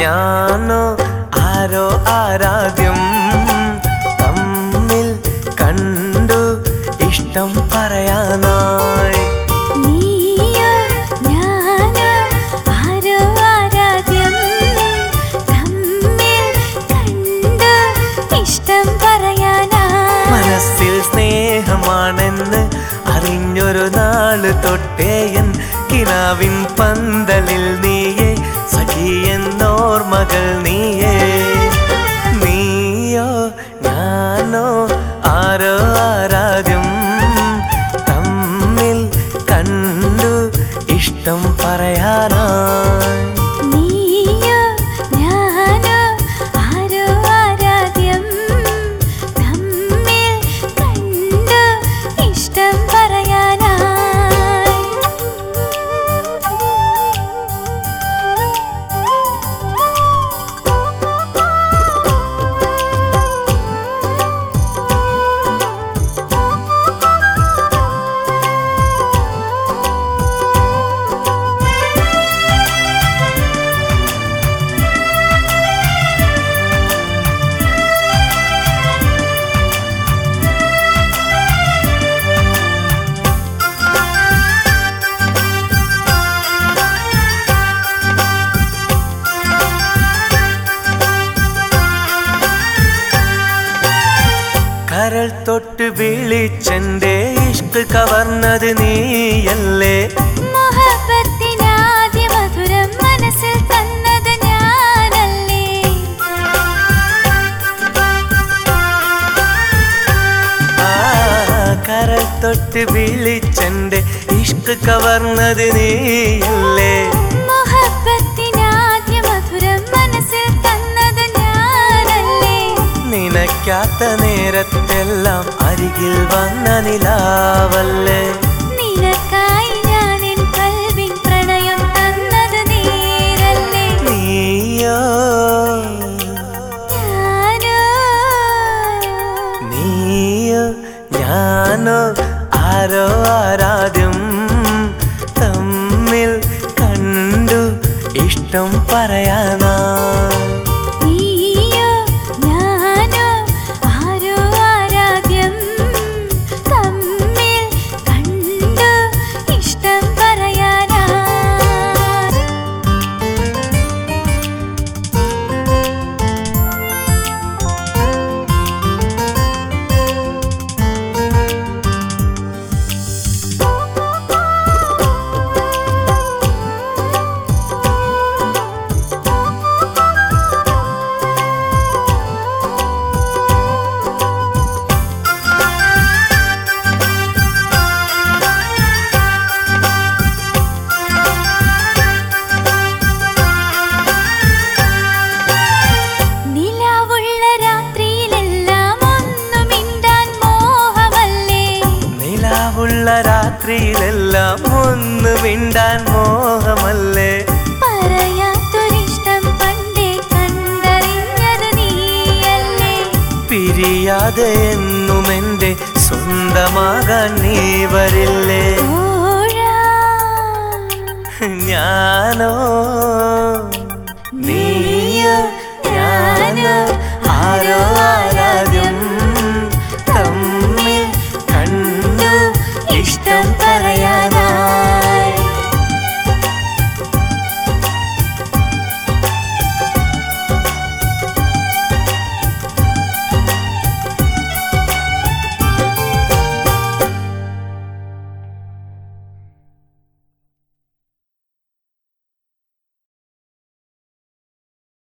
ഞാനോ ആരോ ആരാധ്യം തമ്മിൽ കണ്ടു ഇഷ്ടം പറയാനായി നീയോ ഞാനോ ആരോ ആരാധ്യം തമ്മിൽ കണ്ടു ഇഷ്ടം പറയാനാ മനസ്സിൽ സ്നേഹമാണെന്ന് അറിഞ്ഞൊരു നാള് തൊട്ടേയൻ കിനാവിൻ പന്തലിൽ നീയേ സഖിയെന്നോർമകൾ നീയേ നീയോ ഞാനോ ആരോ ആരാധ്യം തമ്മിൽ കണ്ടു ഇഷ്ടം പറയാനായി നീയോ ഞാനോ ആരോ ആരാധ്യം തമ്മിൽ കണ്ടു ഇഷ്ടം കരൾ തൊട്ട് വിളിച്ചെന്റെ ഇഷ്ട് കവർന്നത് നീയല്ലേ മോഹബത്തിനാദ്യ മധുരം മനസ്സിൽ തന്നത് ഞാനല്ലേ ആ കരൾ തൊട്ട് വിളിച്ചെന്റെ ഇഷ്ട് കവർന്നത് നീയല്ലേ മോഹബത്തിനാദ്യ മധുരം മനസ്സിൽ തന്നത് ഞാനല്ലേ നിനക്കാത്ത നേരത്തെല്ലാം അരികിൽ വന്ന നിലാവല്ലേ നിനക്കായി ഞാൻ എൻ കൽവിൻ പ്രണയം തന്നത് നേരല്ലേ നീയോ ഞാനോ നീയോ ഞാനോ ആരോ ആരാധ്യം തമ്മിൽ കണ്ടു ഇഷ്ടം പറയാനാ നീയോ ഞാനോ ആരോ ആരാധ്യം തമ്മിൽ കണ്ടു ഇഷ്ടം പറയാനാ നിലാവുള്ള രാത്രിയിലെല്ലാം ഒന്നു മിണ്ടാൻ മോഹമല്ലേ നിലാവുള്ള രാത്രിയിലെല്ലാം ഒന്ന് മിണ്ടാൻ മോഹമല്ലേ പറയാത്തൊരിഷ്ടം പണ്ടേ കണ്ടറിഞ്ഞത് നീയല്ലേ പിരിയാതെ എന്നും എൻ്റെ സ്വന്തമാകാൻ നീ വരില്ലേ ഓഴാ ഞാനോ